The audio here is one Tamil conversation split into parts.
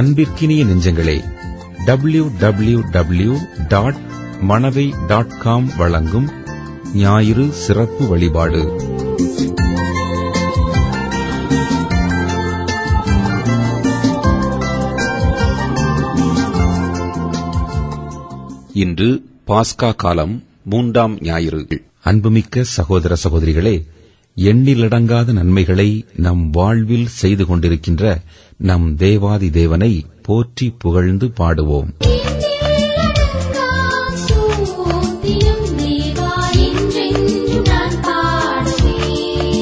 அன்பிற்கினிய நெஞ்சங்களே W W W dot Manavai dot com வழங்கும் ஞாயிறு சிறப்பு வழிபாடு இன்று பாஸ்கா காலம் மூன்றாம் ஞாயிறு அன்புமிக்க சகோதர சகோதரிகளே எண்ணிலடங்காத நன்மைகளை நம் வாழ்வில் செய்து கொண்டிருக்கின்ற நம் தேவாதி தேவனை போற்றி புகழ்ந்து பாடுவோம் சூத்திரம் தேவா என்றென்று நான் பாடுவேன்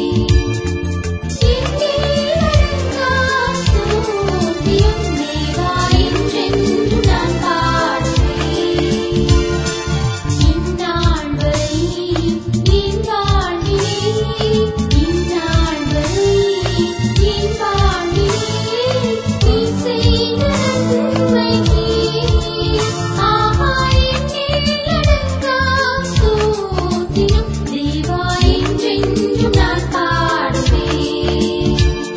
சூத்திரம் தேவா என்றென்று நான் பாடுவேன் இந்நாள் வரை என் வாழ்விலே இந்நாள் வரை என் வாழ்விலே நீ செய்த நன்மைக்கே ஆஹா எண்ணிலடங்கா ஸ்தோத்திரம் தேவா என்றென்றும் நான் பாடுவேன்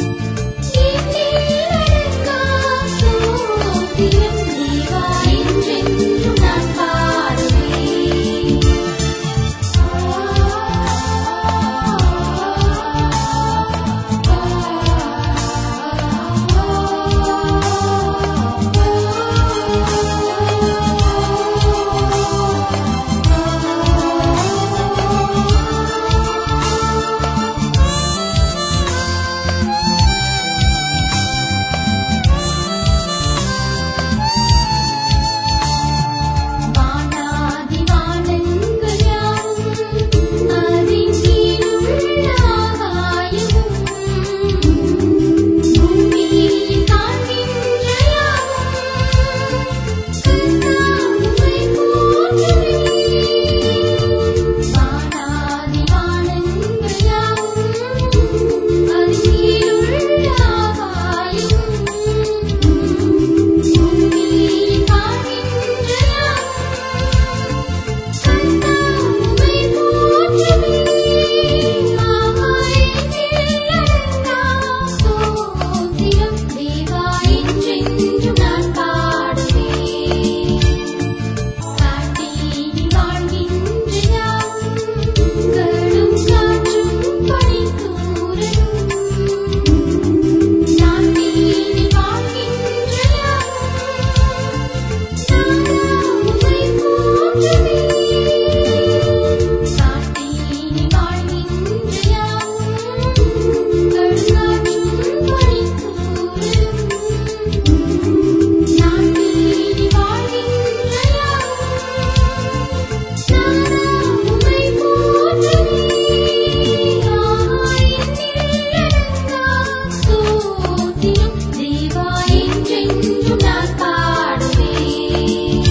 எண்ணிலடங்கா ஸ்தோத்திரம் தேவா என்றென்றும் நான் பாடுவேன் வானாதி வானங்கள் யாவும் அதின் கீழுள்ள ஆகாயமும் பூமியில் காண்கின்ற யாவும் கர்த்தாவை போற்றுமே வானாதி வானங்கள் யாவும் அதின் கீழுள்ள ஆகாயமும் பூமியில் காண்கின்ற யாவும் கர்த்தாவை போற்றுமே ஆகாயத்திலடங்கா ஸ்தோத்திரம் தேவா என்றென்றும் நான் பாடுவேன் காட்டினி வாழ்கின்ற யாவும் கடும் காற்றும் பனிக்கூரலும் நாட்டினி வாழ்கின்ற யாவும் நானாவை போற்றுமே காட்டினி வாழ்கின்ற யாவும் கடுங்காற்றும் பனிக்கூரலும் நாட்டினி வாழ்கின்ற யாவும் நானாவை போற்றுமே ஸ்தோத்திரம் தேவா என்றென்றும் நான் பாடுவேன்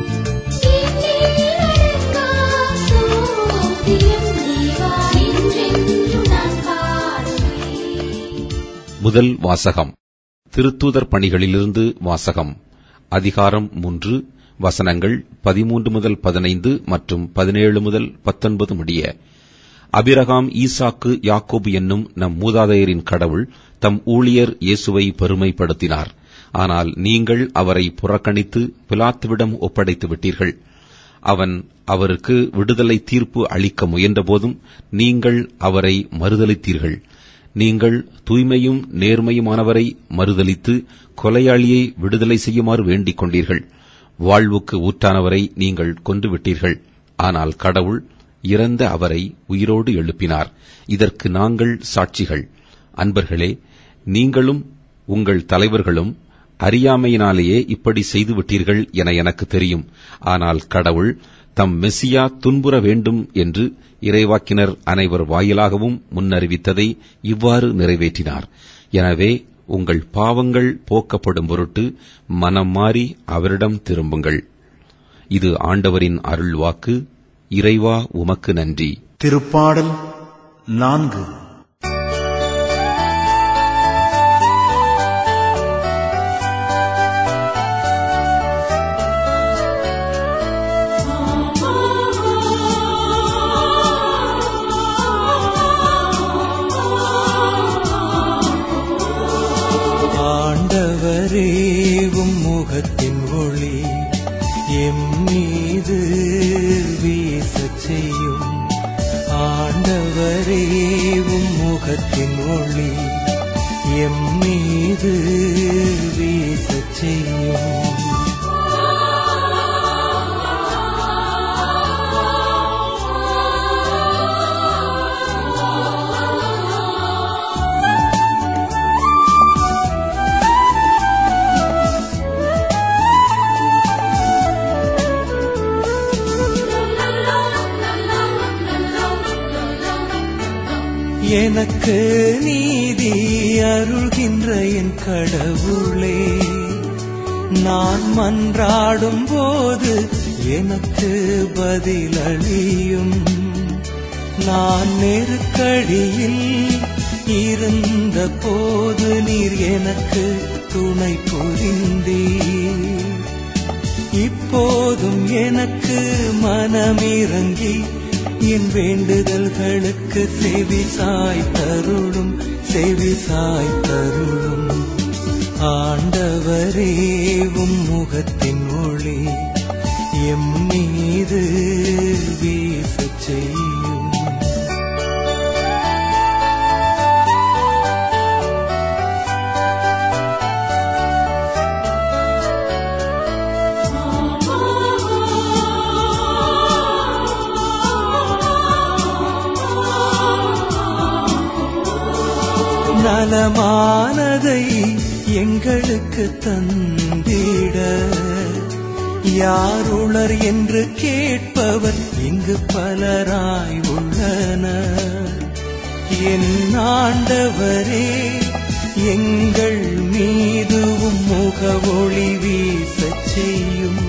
எண்ணிலடங்கா ஸ்தோத்திரம் தேவா என்றென்றும் நான் பாடுவேன் முதல் வாசகம் திருத்தூதர் பணிகளிலிருந்து வாசகம் அதிகாரம் மூன்று வசனங்கள் பதிமூன்று முதல் பதினைந்து மற்றும் பதினேழு முதல் பத்தொன்பது முடிய அபிரகாம் ஈசாக்கு யாக்கோபு என்னும் நம் மூதாதையரின் கடவுள் தம் ஊழியர் இயேசுவை பெருமைப்படுத்தினார் ஆனால் நீங்கள் அவரை புறக்கணித்து பிலாத்துவிடம் ஒப்படைத்து விட்டீர்கள் அவன் அவருக்கு விடுதலை தீர்ப்பு அளிக்க முயன்றபோதும் நீங்கள் அவரை மறுதலித்தீர்கள் நீங்கள் தூய்மையும் நேர்மையுமானவரை மறுதலித்து கொலையாளியை விடுதலை செய்யுமாறு வேண்டிக் கொண்டீர்கள் வாழ்வுக்கு ஊற்றானவரை நீங்கள் கொன்றுவிட்டீர்கள் ஆனால் கடவுள் இறந்த அவரை உயிரோடு எழுப்பினார் இதற்கு நாங்கள் சாட்சிகள் அன்பர்களே நீங்களும் உங்கள் தலைவர்களும் அறியாமையினாலேயே இப்படி செய்துவிட்டீர்கள் என எனக்கு தெரியும் ஆனால் கடவுள் தம் மெசியா துன்புற வேண்டும் என்று இறைவாக்கினர் அனைவர் வாயிலாகவும் முன்னறிவித்ததை இவ்வாறு நிறைவேற்றினார் எனவே உங்கள் பாவங்கள் போக்கப்படும் பொருட்டு மனம் மாறி அவரிடம் திரும்புங்கள் இது ஆண்டவரின் அருள்வாக்கு இறைவா உமக்கு நன்றி திருப்பாடல் நான்கு ஆண்டவரே முகத்தின் ஒளி எம் மீது வீசச் செய்யும் எனக்கு நீதி அருள்கின்ற என் கடவுளே நான் மன்றாடும் போது எனக்கு பதிலளியும் நான் நெருக்கடியில் இருந்த போது நீர் எனக்கு துணை புரிந்தீர் இப்போதும் எனக்கு மனமிறங்கி என் வேண்டுதல்களுக்கு செவி சாய் தருளும் செவி சாய் தருளும் ஆண்டவரே உம் முகத்தின் ஒளி எம் மீது வீசச் செய்யும் நலமானதை எங்களுக்கு தந்திட யாருளர் என்று கேட்பவர் இங்கு பலராய் உள்ளனர் என் ஆண்டவரே எங்கள் மீதுவும் முகவொளி வீசச் செய்யும்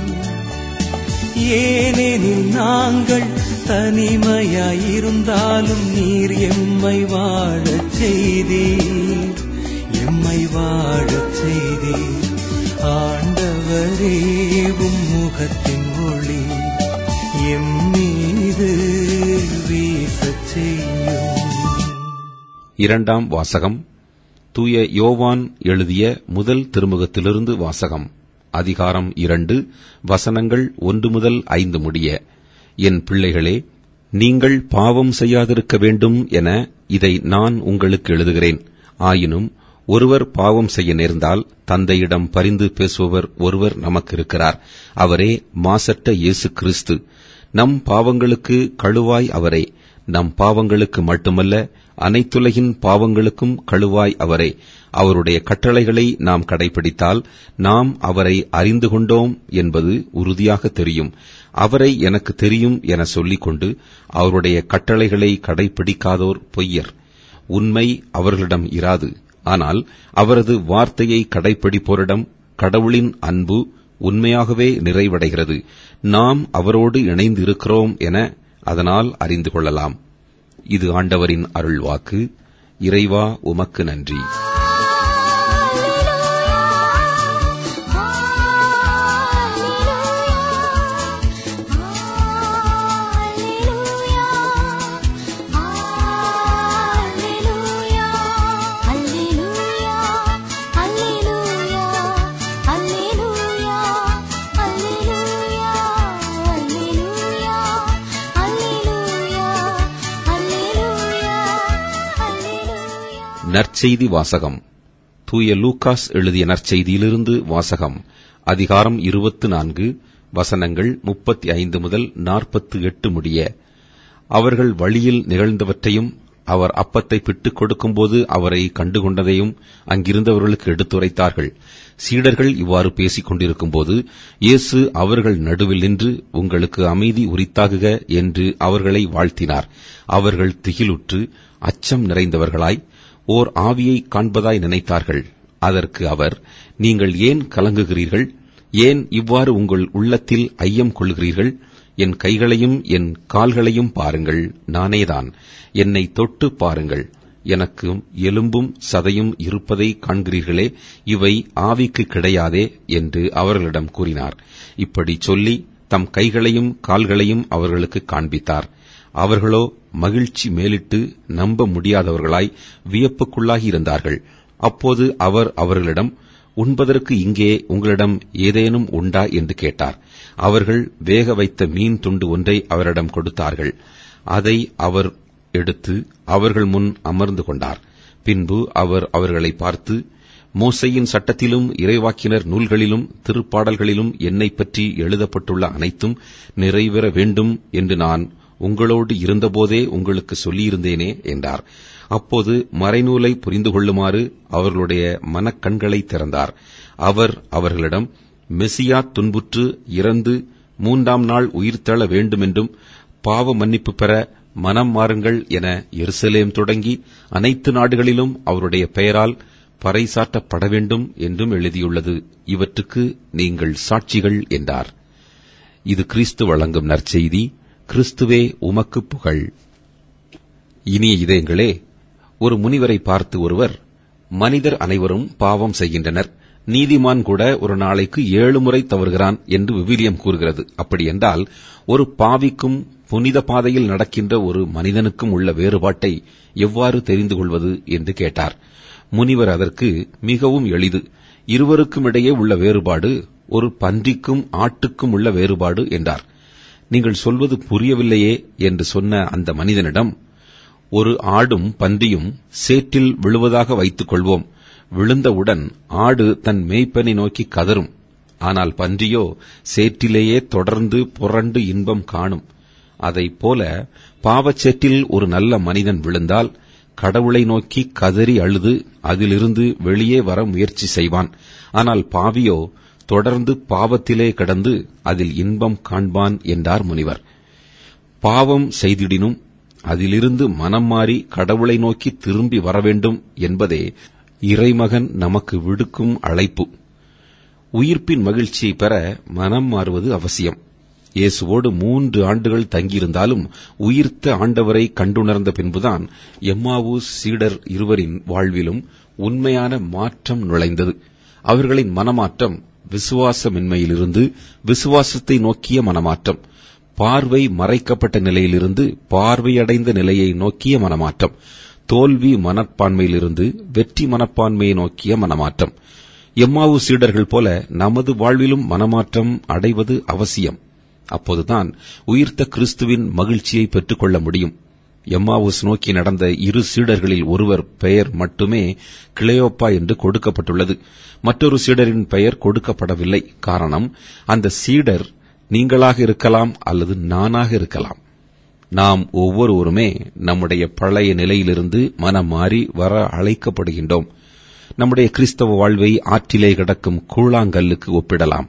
ஏனெனில் நாங்கள் தனிமையாயிருந்தாலும் நீர் எம்மை வாழச் செய்தீர் எம்மை வாழச் செய்தீர் ஆண்டவரே உம் முகத்தின் ஒளி எம் மீது வீசச் செய்யும் இரண்டாம் வாசகம் தூய யோவான் எழுதிய முதல் திருமுகத்திலிருந்து வாசகம் அதிகாரம் இரண்டு வசனங்கள் ஒன்று முதல் ஐந்து முடிய என் பிள்ளைகளே நீங்கள் பாவம் செய்யாதிருக்க வேண்டும் என இதை நான் உங்களுக்கு எழுதுகிறேன் ஆயினும் ஒருவர் பாவம் செய்ய நேர்ந்தால் தந்தையிடம் பரிந்து பேசுபவர் ஒருவர் நமக்கு இருக்கிறார் அவரே மாசற்ற இயேசு கிறிஸ்து நம் பாவங்களுக்கு கழுவாய் அவரே நம் பாவங்களுக்கு மட்டுமல்ல அனைத்துலகின் பாவங்களுக்கும் கழுவாய் அவரே அவருடைய கட்டளைகளை நாம் கடைபிடித்தால் நாம் அவரை அறிந்து கொண்டோம் என்பது உறுதியாக தெரியும் அவரை எனக்கு தெரியும் என சொல்லிக்கொண்டு அவருடைய கட்டளைகளை கடைபிடிக்காதோர் பொய்யர் உண்மை அவர்களிடம் இராது ஆனால் அவரது வார்த்தையை கடைபிடிப்போரிடம் கடவுளின் அன்பு உண்மையாகவே நிறைவடைகிறது நாம் அவரோடு இணைந்து இருக்கிறோம் என அதனால் அறிந்து கொள்ளலாம் இது ஆண்டவரின் அருள்வாக்கு இறைவா உமக்கு நன்றி நற்செய்தி வாசகம் தூய லூகாஸ் எழுதிய நற்செய்தியிலிருந்து வாசகம் அதிகாரம் இருபத்து நான்கு வசனங்கள் முப்பத்தி ஐந்து முதல் நாற்பத்து எட்டு முடிய அவர்கள் வழியில் நிகழ்ந்தவற்றையும் அவர் அப்பத்தை பிட்டுக் கொடுக்கும்போது அவரை கண்டுகொண்டதையும் அங்கிருந்தவர்களுக்கு எடுத்துரைத்தார்கள் சீடர்கள் இவ்வாறு பேசிக் கொண்டிருக்கும்போது இயேசு அவர்கள் நடுவில் நின்று உங்களுக்கு அமைதி உரித்தாகுக என்று அவர்களை வாழ்த்தினார் அவர்கள் திகிலுற்று அச்சம் நிறைந்தவர்களாய் ஓர் ஆவியை காண்பதாய் நினைத்தார்கள் அதற்கு அவர் நீங்கள் ஏன் கலங்குகிறீர்கள் ஏன் இவ்வாறு உங்கள் உள்ளத்தில் ஐயம் கொள்கிறீர்கள் என் கைகளையும் என் கால்களையும் பாருங்கள் நானேதான் என்னை தொட்டு பாருங்கள் எனக்கு எலும்பும் சதையும் இருப்பதை காண்கிறீர்களே இவை ஆவிக்கு கிடையாதே என்று அவர்களிடம் கூறினார் இப்படி சொல்லி தம் கைகளையும் கால்களையும் அவர்களுக்கு காண்பித்தார் அவர்களோ மகிழ்ச்சி மேலிட்டு நம்ப முடியாதவர்களாய் வியப்புக்குள்ளாகி இருந்தார்கள் அப்போது அவர் அவர்களிடம் உண்பதற்கு இங்கே உங்களிடம் ஏதேனும் உண்டா என்று கேட்டார் அவர்கள் வேக வைத்த மீன் துண்டு ஒன்றை அவரிடம் கொடுத்தார்கள் அதை அவர் எடுத்து அவர்கள் முன் அமர்ந்து கொண்டார் பின்பு அவர் அவர்களை பார்த்து மோசையின் சட்டத்திலும் இறைவாக்கினர் நூல்களிலும் திருப்பாடல்களிலும் என்னைப் பற்றி எழுதப்பட்டுள்ள அனைத்தும் நிறைவேற வேண்டும் என்று நான் உங்களோடு இருந்தபோதே உங்களுக்கு சொல்லியிருந்தேனே என்றார் அப்போது மறைநூலை புரிந்து கொள்ளுமாறு அவர்களுடைய மனக்கண்களை திறந்தார் அவர் அவர்களிடம் மெசியா துன்புற்று இறந்து மூன்றாம் நாள் உயிர்த்தெழ வேண்டுமென்றும் பாவ மன்னிப்பு பெற மனம் மாறுங்கள் என எருசலேம் தொடங்கி அனைத்து நாடுகளிலும் அவருடைய பெயரால் பறைசாற்றப்பட வேண்டும் என்றும் எழுதியுள்ளது இவற்றுக்கு நீங்கள் சாட்சிகள் என்றார் இது கிறிஸ்து வழங்கும் நற்செய்தி கிறிஸ்துவே உமக்கு புகழ் இனிய இதயங்களே ஒரு முனிவரை பார்த்து ஒருவர் மனிதர் அனைவரும் பாவம் செய்கின்றனர் நீதிமான் கூட ஒரு நாளைக்கு ஏழு முறை தவறுகிறான் என்று விவிலியம் கூறுகிறது அப்படியென்றால் ஒரு பாவிக்கும் புனித பாதையில் நடக்கின்ற ஒரு மனிதனுக்கும் உள்ள வேறுபாட்டை எவ்வாறு தெரிந்து கொள்வது என்று கேட்டார் முனிவர் அதற்கு மிகவும் எளிது இருவருக்கும் இடையே உள்ள வேறுபாடு ஒரு பன்றிக்கும் ஆட்டுக்கும் உள்ள வேறுபாடு என்றார் நீங்கள் சொல்வது புரியவில்லையே என்று சொன்ன அந்த மனிதனிடம் ஒரு ஆடும் பன்றியும் சேற்றில் விழுவதாக வைத்துக் கொள்வோம் விழுந்தவுடன் ஆடு தன் மேய்ப்பனை நோக்கி கதரும் ஆனால் பன்றியோ சேற்றிலேயே தொடர்ந்து புரண்டு இன்பம் காணும் அதைப் போல பாவச்சேற்றில் ஒரு நல்ல மனிதன் விழுந்தால் கடவுளை நோக்கி கதறி அழுது அதிலிருந்து வெளியே வர முயற்சி செய்வான் ஆனால் பாவியோ தொடர்ந்து பாவத்திலே கடந்து அதில் இன்பம் காண்பான் என்றார் முனிவர் பாவம் செய்திடினும் அதிலிருந்து மனம் மாறி கடவுளை நோக்கி திரும்பி வரவேண்டும் என்பதே இறைமகன் நமக்கு விடுக்கும் அழைப்பு உயிர்ப்பின் மகிழ்ச்சியை பெற மனம் மாறுவது அவசியம் இயேசுவோடு மூன்று ஆண்டுகள் தங்கியிருந்தாலும் உயிர்த்த ஆண்டவரை கண்டுணர்ந்த பின்புதான் எம்மாவூ சீடர் இருவரின் வாழ்விலும் உண்மையான மாற்றம் நுழைந்தது அவர்களின் மனமாற்றம் விசுவாசமின்மையிலிருந்து விசுவாசத்தை நோக்கிய மனமாற்றம் பார்வை மறைக்கப்பட்ட நிலையிலிருந்து பார்வையடைந்த நிலையை நோக்கிய மனமாற்றம் தோல்வி மனப்பான்மையிலிருந்து வெற்றி மனப்பான்மையை நோக்கிய மனமாற்றம் எம்மாவு சீடர்கள் போல நமது வாழ்விலும் மனமாற்றம் அடைவது அவசியம் அப்போதுதான் உயிர்த்த கிறிஸ்துவின் மகிழ்ச்சியை பெற்றுக்கொள்ள முடியும் எம்மாவுஸ் நோக்கி நடந்த இரு சீடர்களில் ஒருவர் பெயர் மட்டுமே கிளையோப்பா என்று கொடுக்கப்பட்டுள்ளது மற்றொரு சீடரின் பெயர் கொடுக்கப்படவில்லை காரணம் அந்த சீடர் நீங்களாக இருக்கலாம் அல்லது நானாக இருக்கலாம் நாம் ஒவ்வொருவருமே நம்முடைய பழைய நிலையிலிருந்து மனம் மாறி வர அழைக்கப்படுகின்றோம் நம்முடைய கிறிஸ்தவ வாழ்வை ஆற்றிலே கிடக்கும் கூழாங்கல்லுக்கு ஒப்பிடலாம்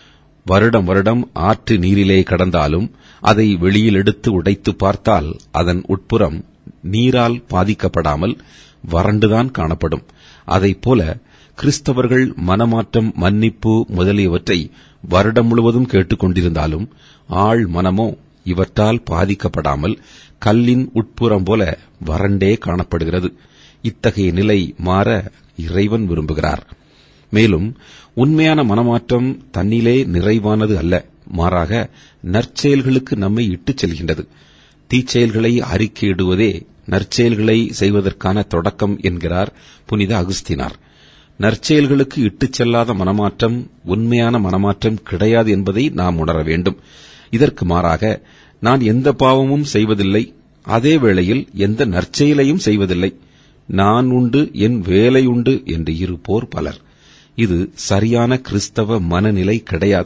வருடம் வருடம் ஆற்று நீரிலே கடந்தாலும் அதை வெளியில் எடுத்து உடைத்து பார்த்தால் அதன் உட்புறம் நீரால் பாதிக்கப்படாமல் வறண்டுதான் காணப்படும் அதைப் போல கிறிஸ்தவர்கள் மனமாற்றம் மன்னிப்பு முதலியவற்றை வருடம் முழுவதும் கேட்டுக்கொண்டிருந்தாலும் ஆள் மனமோ இவற்றால் பாதிக்கப்படாமல் கல்லின் உட்புறம் போல வறண்டே காணப்படுகிறது இத்தகைய நிலை மாற இறைவன் விரும்புகிறார் மேலும் உண்மையான மனமாற்றம் தன்னிலே நிறைவானது அல்ல மாறாக நற்செயல்களுக்கு நம்மை இட்டுச் செல்கின்றது தீச்செயல்களை அறிக்கையிடுவதே நற்செயல்களை செய்வதற்கான தொடக்கம் என்கிறார் புனித அகுஸ்தினார் நற்செயல்களுக்கு இட்டுச் செல்லாத மனமாற்றம் உண்மையான மனமாற்றம் கிடையாது என்பதை நாம் உணர வேண்டும் இதற்கு மாறாக நான் எந்த பாவமும் செய்வதில்லை அதே வேளையில் எந்த நற்செயலையும் செய்வதில்லை நான் உண்டு என் வேலை உண்டு என்று இருப்போர் பலர் இது சரியான கிறிஸ்தவ மனநிலை கிடையாது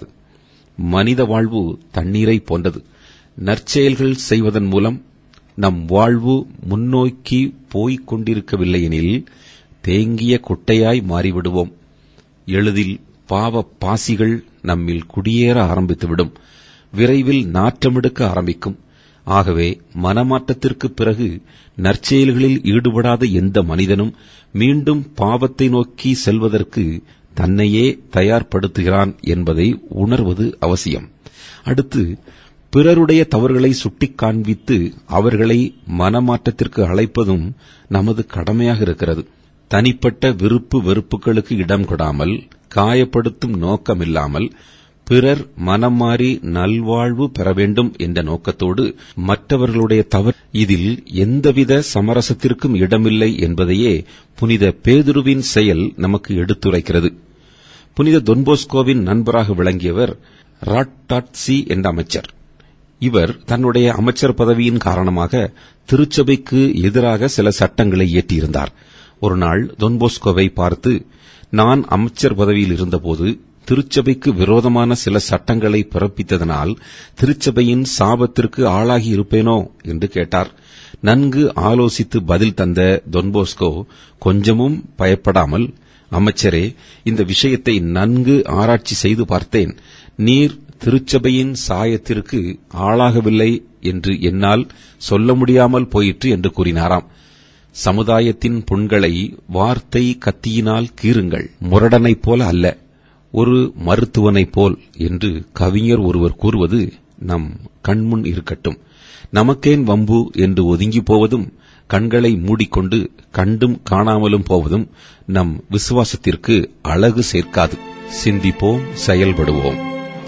மனித வாழ்வு தண்ணீரை போன்றது நற்செயல்கள் செய்வதன் மூலம் நம் வாழ்வு முன்னோக்கி போய்க் கொண்டிருக்கவில்லையெனில் தேங்கிய குட்டையாய் மாறிவிடுவோம் எளிதில் பாவ பாசிகள் நம்மில் குடியேற ஆரம்பித்துவிடும் விரைவில் நாற்றமெடுக்க ஆரம்பிக்கும் ஆகவே மனமாற்றத்திற்கு பிறகு நற்செயல்களில் ஈடுபடாத எந்த மனிதனும் மீண்டும் பாவத்தை நோக்கி செல்வதற்கு தன்னையே தயார்படுத்துகிறான் என்பதை உணர்வது அவசியம் அடுத்து பிறருடைய தவறுகளை சுட்டிக் காண்பித்து அவர்களை மனமாற்றத்திற்கு அழைப்பதும் நமது கடமையாக இருக்கிறது தனிப்பட்ட விருப்பு வெறுப்புகளுக்கு இடம் கொடாமல் காயப்படுத்தும் நோக்கமில்லாமல் பிறர் மனம் மாறி நல்வாழ்வு பெற வேண்டும் என்ற நோக்கத்தோடு மற்றவர்களுடைய தவறு இதில் எந்தவித சமரசத்திற்கும் இடமில்லை என்பதையே புனித பேதுருவின் செயல் நமக்கு எடுத்துரைக்கிறது புனித தொன்போஸ்கோவின் நண்பராக விளங்கியவர் ராட்டாட்சி என்ற அமைச்சர் இவர் தன்னுடைய அமைச்சர் பதவியின் காரணமாக திருச்சபைக்கு எதிராக சில சட்டங்களை இயற்றியிருந்தார் ஒருநாள் தொன்போஸ்கோவை பார்த்து நான் அமைச்சர் பதவியில் இருந்தபோது திருச்சபைக்கு விரோதமான சில சட்டங்களை பிறப்பித்ததனால் திருச்சபையின் சாபத்திற்கு ஆளாகி இருப்பேனோ என்று கேட்டார் நன்கு ஆலோசித்து பதில் தந்த தொன்போஸ்கோ கொஞ்சமும் பயப்படாமல் அமைச்சரே இந்த விஷயத்தை நன்கு ஆராய்ச்சி செய்து பார்த்தேன் நீர் திருச்சபையின் சாயத்திற்கு ஆளாகவில்லை என்று என்னால் சொல்ல முடியாமல் போயிற்று என்று கூறினாராம் சமுதாயத்தின் புண்களை வார்த்தை கத்தியினால் கீறுங்கள் முரடனைப் போல அல்ல ஒரு மருத்துவனைப் போல் என்று கவிஞர் ஒருவர் கூறுவது நம் கண்முன் இருக்கட்டும் நமக்கேன் வம்பு என்று ஒதுங்கி போவதும் கண்களை மூடிக்கொண்டு கண்டும் காணாமலும் போவதும் நம் விசுவாசத்திற்கு அழகு சேர்க்காது சிந்திப்போம் செயல்படுவோம்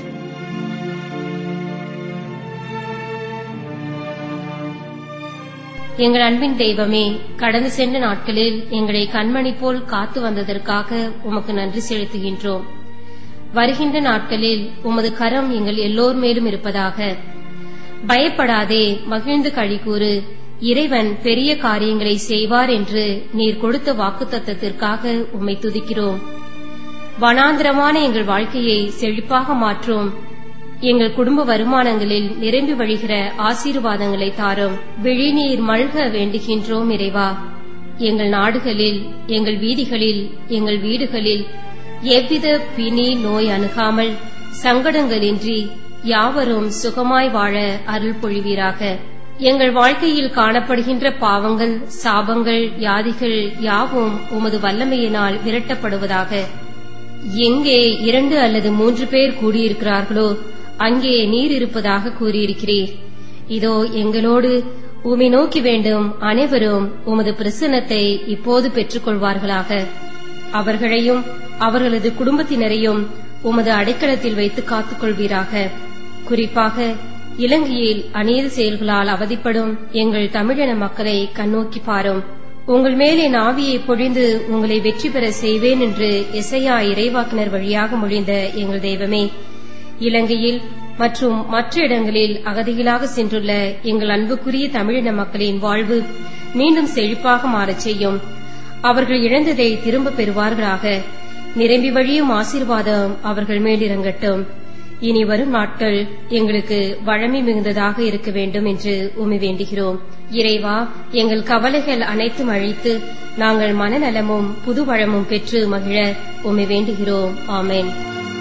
எங்கள் அன்பின் தெய்வமே கடந்து சென்ற நாட்களில் எங்களை கண்மணி போல் காத்து வந்ததற்காக உமக்கு நன்றி செலுத்துகின்றோம் வருகின்ற நாட்களில் உமது கரம் எங்கள் எல்லோர் மேலும் இருப்பதாக பயப்படாதே மகிழ்ந்து கழிகூறு இறைவன் பெரிய காரியங்களை செய்வார் என்று நீர் கொடுத்த வாக்குத்தத்தத்திற்காக உம்மை துதிக்கிறோம் வனாந்திரமான எங்கள் வாழ்க்கையை செழிப்பாக மாற்றும் எங்கள் குடும்ப வருமானங்களில் நிரம்பி வழிகிற ஆசீர்வாதங்களை தாரும் விழிநீர் மல்க வேண்டுகின்றோம் இறைவா எங்கள் நாடுகளில் எங்கள் வீதிகளில் எங்கள் வீடுகளில் எவ்வித பிணி நோய் அணுகாமல் சங்கடங்களின்றி யாவரும் சுகமாய் வாழ அருள் பொழிவீராக எங்கள் வாழ்க்கையில் காணப்படுகின்ற பாவங்கள் சாபங்கள் யாதிகள் யாவும் உமது வல்லமையினால் விரட்டப்படுவதாக எங்கே இரண்டு அல்லது மூன்று பேர் கூடியிருக்கிறார்களோ அங்கே நீர் இருப்பதாக கூறியிருக்கிறீர் இதோ எங்களோடு உமை நோக்கி வேண்டும் அனைவரும் உமது பிரசன்னத்தை இப்போது பெற்றுக்கொள்வார்களாக அவர்களையும் அவர்களது குடும்பத்தினரையும் உமது அடைக்கலத்தில் வைத்து காத்துக்கொள்வீராக குறிப்பாக இலங்கையில் அநீத செயல்களால் அவதிப்படும் எங்கள் தமிழின மக்களை கண்ணோக்கி பாரும் உங்கள் மேலே நாவியை பொழிந்து உங்களை வெற்றி பெற செய்வேன் என்று எசையா இறைவாக்கினர் வழியாக மொழிந்த எங்கள் தெய்வமே இலங்கையில் மற்றும் மற்ற இடங்களில் அகதிகளாக சென்றுள்ள எங்கள் அன்புக்குரிய தமிழின மக்களின் வாழ்வு மீண்டும் செழிப்பாக மாறச் செய்யும் அவர்கள் இழந்ததை திரும்ப பெறுவார்களாக நிரம்பி வழியும் ஆசீர்வாதம் அவர்கள் மேலிறங்கட்டும் இனி வரும் நாட்கள் எங்களுக்கு வழமை மிகுந்ததாக இருக்க வேண்டும் என்று உமி வேண்டுகிறோம் இறைவா எங்கள் கவலைகள் அனைத்தும் அழித்து நாங்கள் மனநலமும் புது வளமும் பெற்று மகிழ உமை வேண்டுகிறோம் ஆமென்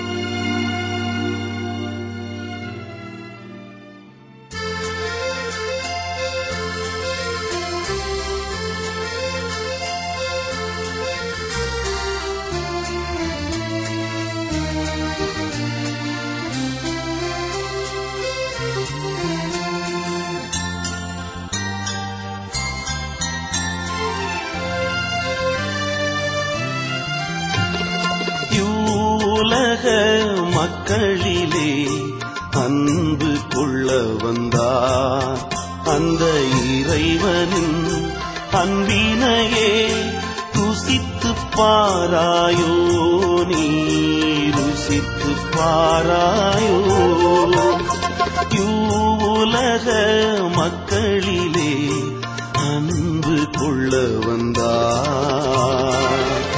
யூலக மக்களிலே அன்பு கொள்ள வந்தார் அந்த இறைவனின் அன்பினையே ருசித்து பாராயோ நீ ருசித்து பாராயோ யூலக மக்களிலே அன்பு கொள்ள வந்தார்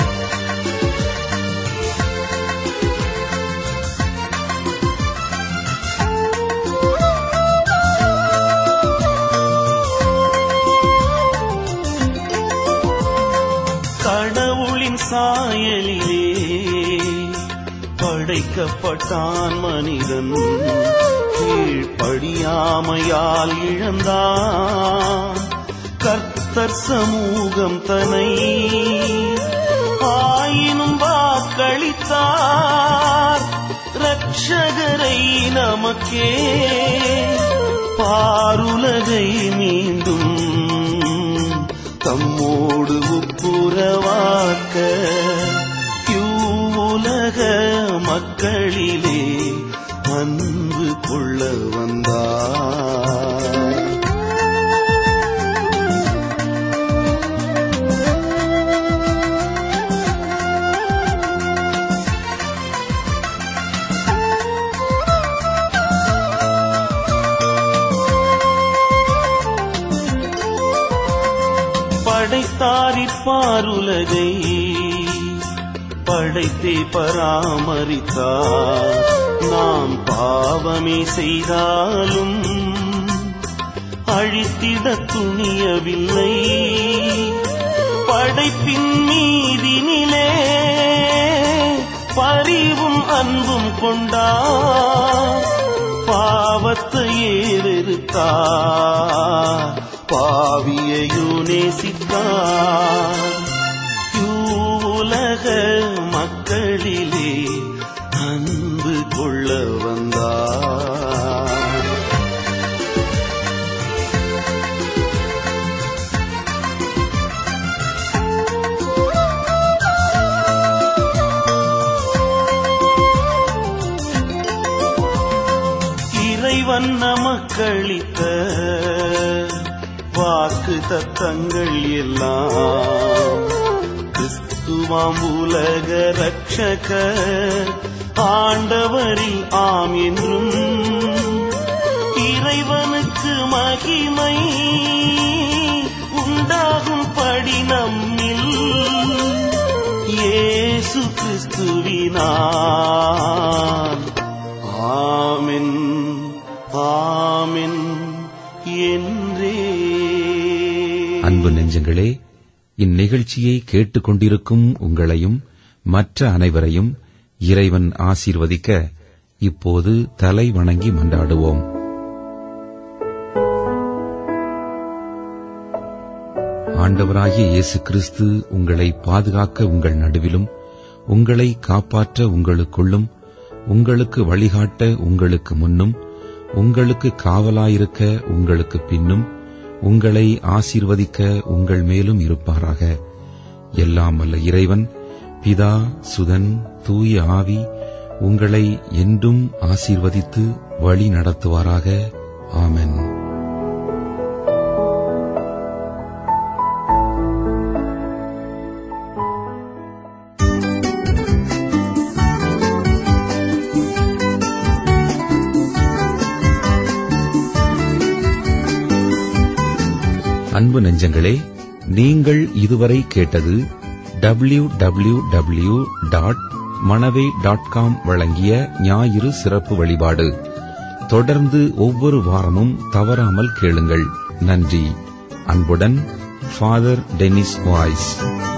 கடவுளின் சாயலிலே படைக்கப்பட்டான் மனிதன் கீழ்ப்படியாமையால் இழந்தான் கர்த்தர் சமூகம் தனை ஆயினும் வாக்களித்தார் ரட்சகரை நமக்கே பாருலகை மீண்டும் தம்மோடு ஒப்புரவாக்க யூலக மக்களிலே அன்பு கொள்ள வந்தார் படைத்தாரிப்பாருலகை படைத்தே பராமரித்தார் நாம் பாவமே செய்தாலும் அழித்திட துணியவில்லை படைப்பின் மீதினிலே பரிவும் அன்பும் கொண்டார் பாவத்தை ஏறெடுத்தார் பாவியையோ நேசித்தார் உலக மக்களிலே அன்பு கொள்ள வந்தார் இறைவன் நமக்களித்த வாக்கு தத்தங்கள் எல்லாம் கிறிஸ்துவாம் உலக ரட்சக ஆண்டவரில் ஆம் என்றும் இறைவனுக்கு மகிமை உண்டாகும் படி நம்மில் இயேசு கிறிஸ்துவினான் ஆமென் ஆமென் என்றே அன்பு நெஞ்சங்களே இந்நிகழ்ச்சியை கேட்டுக்கொண்டிருக்கும் உங்களையும் மற்ற அனைவரையும் இறைவன் ஆசீர்வதிக்க இப்போது தலை வணங்கி மன்றாடுவோம் ஆண்டவராகிய இயேசு கிறிஸ்து உங்களை பாதுகாக்க உங்கள் நடுவிலும் உங்களை காப்பாற்ற உங்களுக்குள்ளும் உங்களுக்கு வழிகாட்ட உங்களுக்கு முன்னும் உங்களுக்கு காவலாயிருக்க உங்களுக்கு பின்னும் உங்களை ஆசீர்வதிக்க உங்கள் மேலும் இருப்பாராக எல்லாம் வல்ல இறைவன் பிதா சுதன் தூய ஆவி உங்களை என்றும் ஆசீர்வதித்து வழி நடத்துவாராக ஆமென் அன்பு நெஞ்சங்களே நீங்கள் இதுவரை கேட்டது W W W dot Manavai dot com வழங்கிய ஞாயிறு சிறப்பு வழிபாடு தொடர்ந்து ஒவ்வொரு வாரமும் தவறாமல் கேளுங்கள் நன்றி அன்புடன் ஃபாதர் டெனிஸ் வாய்ஸ்